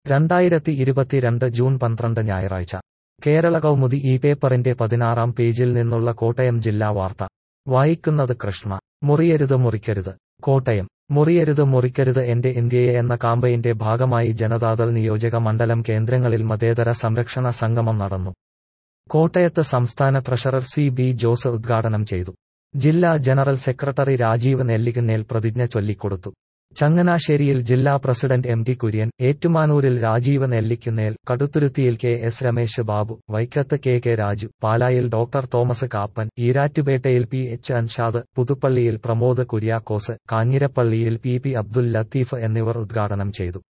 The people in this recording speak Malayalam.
രണ്ടായിരത്തി ഇരുപത്തിരണ്ട് ജൂൺ പന്ത്രണ്ട് ഞായറാഴ്ച കേരള കൗമുദി ഈ പേപ്പറിന്റെ പതിനാറാം പേജിൽ നിന്നുള്ള കോട്ടയം ജില്ലാ വാർത്ത വായിക്കുന്നത് കൃഷ്ണ മുറിയരുത് മുറിക്കരുത് കോട്ടയം മുറിയരുത് മുറിക്കരുത് എന്റെ ഇന്ത്യയെ എന്ന കാമ്പയിന്റെ ഭാഗമായി ജനതാദൾ നിയോജക മണ്ഡലം കേന്ദ്രങ്ങളിൽ മതേതര സംരക്ഷണ സംഗമം നടന്നു കോട്ടയത്ത് സംസ്ഥാന ട്രഷറർ സി ബി ജോസ് ഉദ്ഘാടനം ചെയ്തു ജില്ലാ ജനറൽ സെക്രട്ടറി രാജീവ് നെല്ലിക്കുന്നേൽ പ്രതിജ്ഞ ചൊല്ലിക്കൊടുത്തു ചങ്ങനാശ്ശേരിയിൽ ജില്ലാ പ്രസിഡന്റ് എം ടി കുര്യൻ ഏറ്റുമാനൂരിൽ രാജീവ് നെല്ലിക്കുന്നേൽ കടുത്തുരുത്തിയിൽ കെ എസ് രമേശ് ബാബു വൈക്കത്ത് കെ കെ രാജു പാലായിൽ ഡോക്ടർ തോമസ് കാപ്പൻ ഈരാറ്റുപേട്ടയിൽ പി എച്ച് അൻഷാദ് പുതുപ്പള്ളിയിൽ പ്രമോദ് കുര്യാക്കോസ് കാഞ്ഞിരപ്പള്ളിയിൽ പി പി അബ്ദുൽ ലത്തീഫ് എന്നിവർ ഉദ്ഘാടനം ചെയ്തു